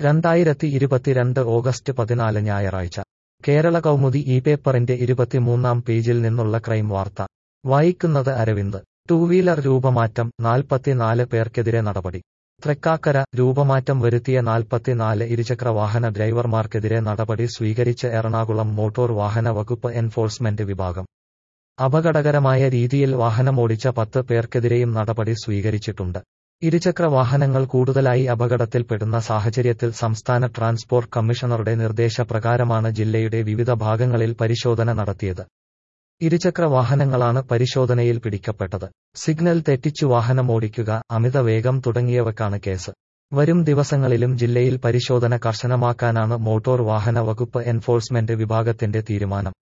രണ്ടായിരത്തി ഇരുപത്തിരണ്ട് ഓഗസ്റ്റ് പതിനാല് ഞായറാഴ്ച കേരള കൗമുദി ഈ പേപ്പറിന്റെ ഇരുപത്തിമൂന്നാം പേജിൽ നിന്നുള്ള ക്രൈം വാർത്ത വായിക്കുന്നത് അരവിന്ദ് ടൂ വീലർ രൂപമാറ്റം നാൽപ്പത്തിനാല് പേർക്കെതിരെ നടപടി തൃക്കാക്കര രൂപമാറ്റം വരുത്തിയ നാൽപ്പത്തിനാല് ഇരുചക്ര വാഹന ഡ്രൈവർമാർക്കെതിരെ നടപടി സ്വീകരിച്ച് എറണാകുളം മോട്ടോർ വാഹന വകുപ്പ് എൻഫോഴ്സ്മെന്റ് വിഭാഗം അപകടകരമായ രീതിയിൽ വാഹനമോടിച്ച പത്ത് പേർക്കെതിരെയും നടപടി സ്വീകരിച്ചിട്ടുണ്ട് ഇരുചക്ര വാഹനങ്ങൾ കൂടുതലായി അപകടത്തിൽപ്പെടുന്ന സാഹചര്യത്തിൽ സംസ്ഥാന ട്രാൻസ്പോർട്ട് കമ്മീഷണറുടെ നിർദ്ദേശപ്രകാരമാണ് ജില്ലയുടെ വിവിധ ഭാഗങ്ങളിൽ പരിശോധന നടത്തിയത് ഇരുചക്ര വാഹനങ്ങളാണ് പരിശോധനയിൽ പിടിക്കപ്പെട്ടത് സിഗ്നൽ തെറ്റിച്ചു വാഹനമോടിക്കുക അമിത വേഗം തുടങ്ങിയവക്കാണ് കേസ് വരും ദിവസങ്ങളിലും ജില്ലയിൽ പരിശോധന കർശനമാക്കാനാണ് മോട്ടോർ വാഹന വകുപ്പ് എൻഫോഴ്സ്മെന്റ് വിഭാഗത്തിന്റെ തീരുമാനം